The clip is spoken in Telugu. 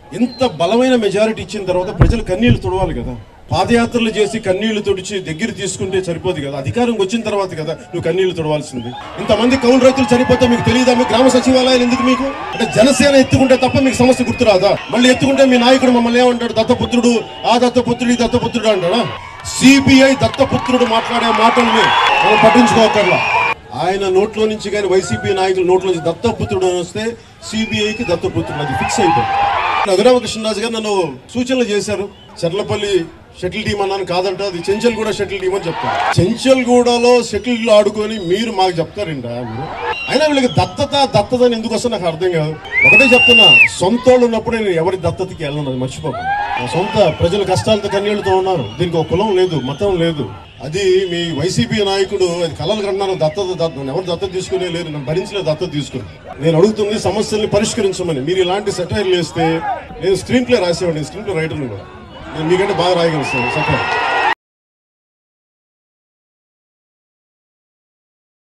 ఇంత బలమైన మెజారిటీ ఇచ్చిన తర్వాత ప్రజలు కన్నీళ్లు తుడవాలి కదా పాదయాత్రలు చేసి కన్నీళ్లు తుడిచి దగ్గర తీసుకుంటే సరిపోదు కదా అధికారం వచ్చిన తర్వాత కదా నువ్వు కన్నీళ్లు తుడవాల్సింది ఇంతమంది కౌలు రైతులు చనిపోతే మీకు తెలియదా మీ గ్రామ సచివాలయాలు ఎందుకు మీకు అంటే జనసేన ఎత్తుకుంటే తప్ప మీకు సమస్య గుర్తురాదా మళ్ళీ ఎత్తుకుంటే మీ నాయకుడు మమ్మల్ని ఏమంటాడు దత్తపుత్రుడు ఆ దత్తపుత్రుడు ఈ దత్తపుత్రుడు అంటాడా సిబిఐ దత్తపుత్రుడు మాట్లాడే మాటల్ని మనం పట్టించుకోకర్లా ఆయన నోట్లో నుంచి కానీ వైసీపీ నాయకుల నోట్లో నుంచి దత్తపుత్రుడు అని వస్తే సిబిఐకి దత్తపుత్రుడు అది ఫిక్స్ అయిపోయింది రఘురామకృష్ణరాజు గారు నన్ను సూచనలు చేశారు చర్లపల్లి షటిల్ టీం అన్నాను కాదంట అది చెంచల్ కూడా షటిల్ టీం అని చెప్తాను చెంచల్ గూడలో షటిల్ ఆడుకొని మీరు మాకు చెప్తారంట మీరు అయినా వీళ్ళకి దత్తత దత్తత అని ఎందుకు వస్తే నాకు అర్థం కాదు ఒకటే చెప్తున్నా సొంత వాళ్ళు ఉన్నప్పుడు నేను ఎవరి దత్తతకి వెళ్ళను అది మర్చిపోకండి నా సొంత ప్రజల కష్టాలతో కన్నీళ్లతో ఉన్నారు దీనికి ఒక కులం లేదు మతం లేదు అది మీ వైసీపీ నాయకుడు అది కలలు కన్నాను దత్తత దత్త ఎవరు దత్తత తీసుకునే లేరు నన్ను భరించలేదు దత్తత తీసుకుని నేను అడుగుతుంది సమస్యల్ని పరిష్కరించమని మీరు ఇలాంటి సెటైర్లు వేస్తే నేను స్క్రీన్ ప్లే రాసేవాడిని స్క్రీన్ ప్లే రైటర్ని కూడా నేను మీకంటే బాగా రాయగలను సార్ సెటైర్